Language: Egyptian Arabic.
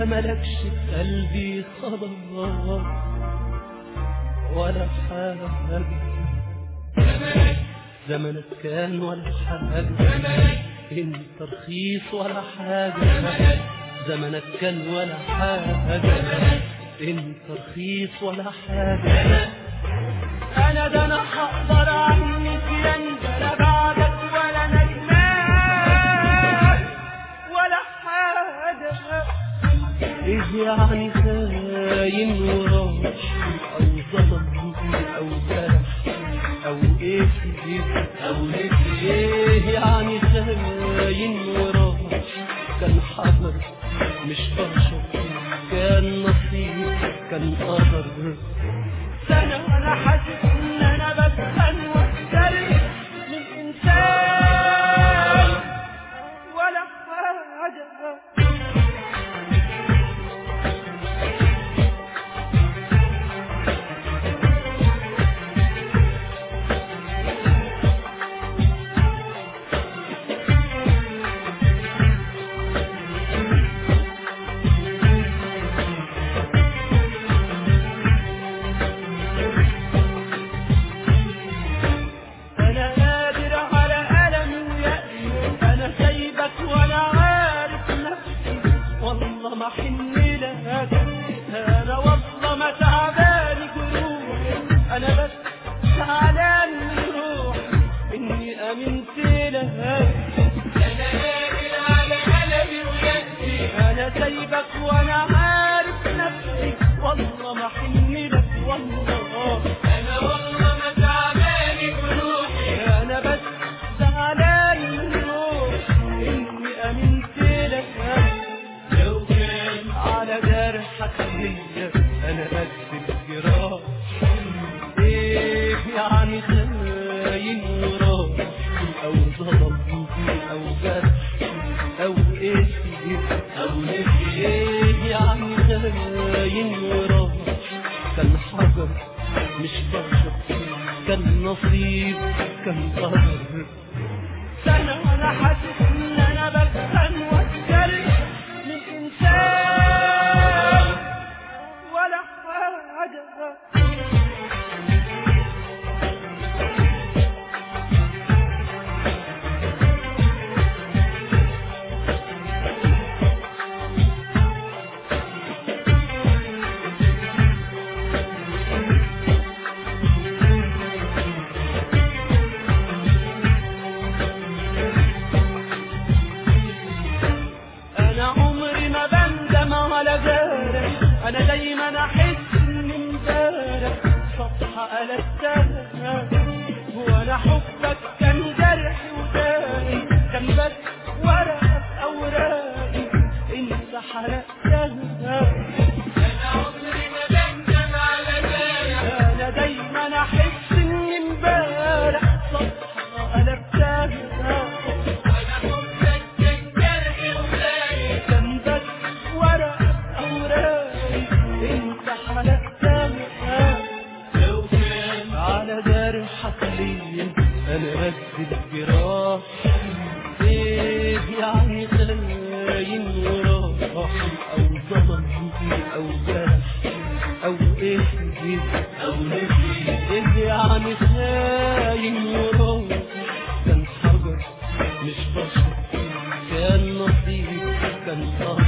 ما ملكش في قلبي خلاص ولا حاجة زمنك كان ولا حاجة انت رخيص ولا حاجة زمنك كان ولا حاجة انت رخيص ولا حاجة انا ده انا هقدر عنك ينزل بعدك ولا ندمان ولا حاجة ايه يعني خاين وراش او ظلم او جرح او ايه او ايه يعني خاين وراش كان حجر مش بشر كان نصيب كان قدر سنة انا حاسس ان انا بسخن واحترق من انسان ولا حاجة انا قادر على ألمي ويأسي انا سايبك وانا عارف نفسي والله ما حن لك انا والله ما تعبان جروحي انا بس زعلان من روحي اني امنت لك انا قادر على ألمي ويأسي انا سايبك وانا عارف نفسي والله ما حن لك والله انا والله ما تعبان جروحي انا بس زعلان من روحي اني امنت لك لو كان على جرحك ليا انا قد الجراح ايه يعني خاين وراح او ظلم او جرح او ايه او ايه يعني خاين وراح كان حجر مش بشر كان نصيب كان قدر سنة وانا حاسس ان انا بسخن واتجرح من انسان ولا حاجة انا عمري ما بندم على جارح انا دايما احس ان امبارح صفحة قلبتها وانا حبك كان جرح وداري كان بس ورقة في اوراقي انت حرقتها انا عمري ما بندم على جارح انا دايما احس ان امبارح صفحة قلبتها كان بس ورقة أوراقي انت حرقتها لو كان على جرحك ليا انا قد الجراح ايه يعني خاين وراح او ظلم او جرح او ايه او ايه يعني خاين وراح كان حجر مش بشر كان نصيب كان قهر